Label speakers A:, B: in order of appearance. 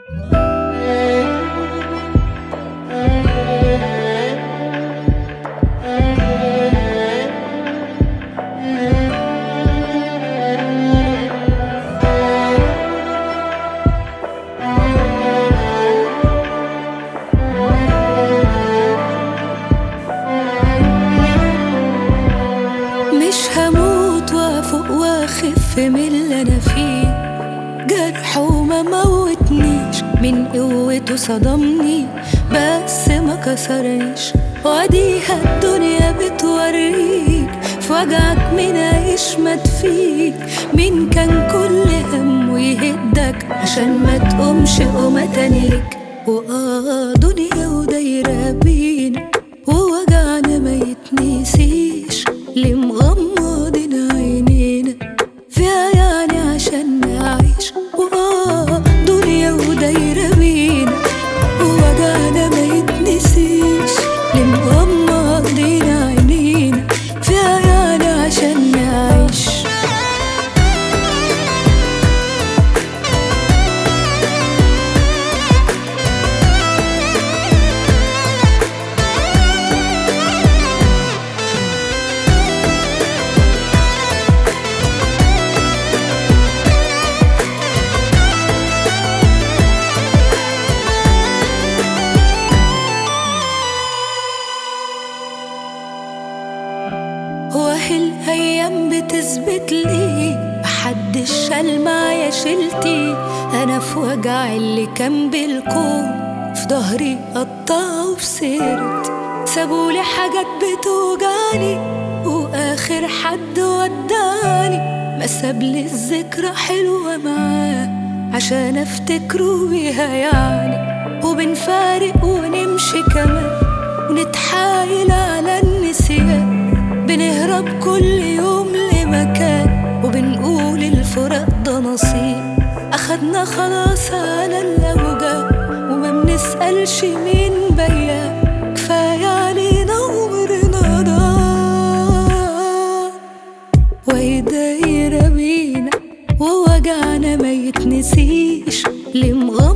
A: مش هموت وافوق واخف من اللي انا فيه جرح وما موتنيش من قوته صدمني بس ما كسرنيش واديها الدنيا بتوريك في وجعك مين يشمت فيك مين كان كل همه يهدك عشان ما تقومش قومة تانيك وآه دنيا ودايرة بينا ووجعنا ما يتنسيش اللي مغمضين عينينا فيها يعني عشان نعيش وآه دنيا ودايرة بينا ووجعنا ما يتنسيش اللي مغمضين عينينا فيها يعني عشان نعيش وهي الايام بتثبت لي محدش شال معايا شيلتي انا في وجع اللي كان بالكون في ظهري قطعوا في سيرتي سابولي حاجات بتوجعني واخر حد وداني ما سابلي الذكرى حلوة معاه عشان افتكره بيها يعني وبنفارق ونمشي كمان ونتحايل على النسيان بنهرب كل يوم لمكان وبنقول الفراق ده نصيب أخدنا خلاص على الأوجاع وما بنسألش مين بيا كفاية علينا عمرنا ضاع وهي دايرة بينا ووجعنا ما يتنسيش اللي مغمض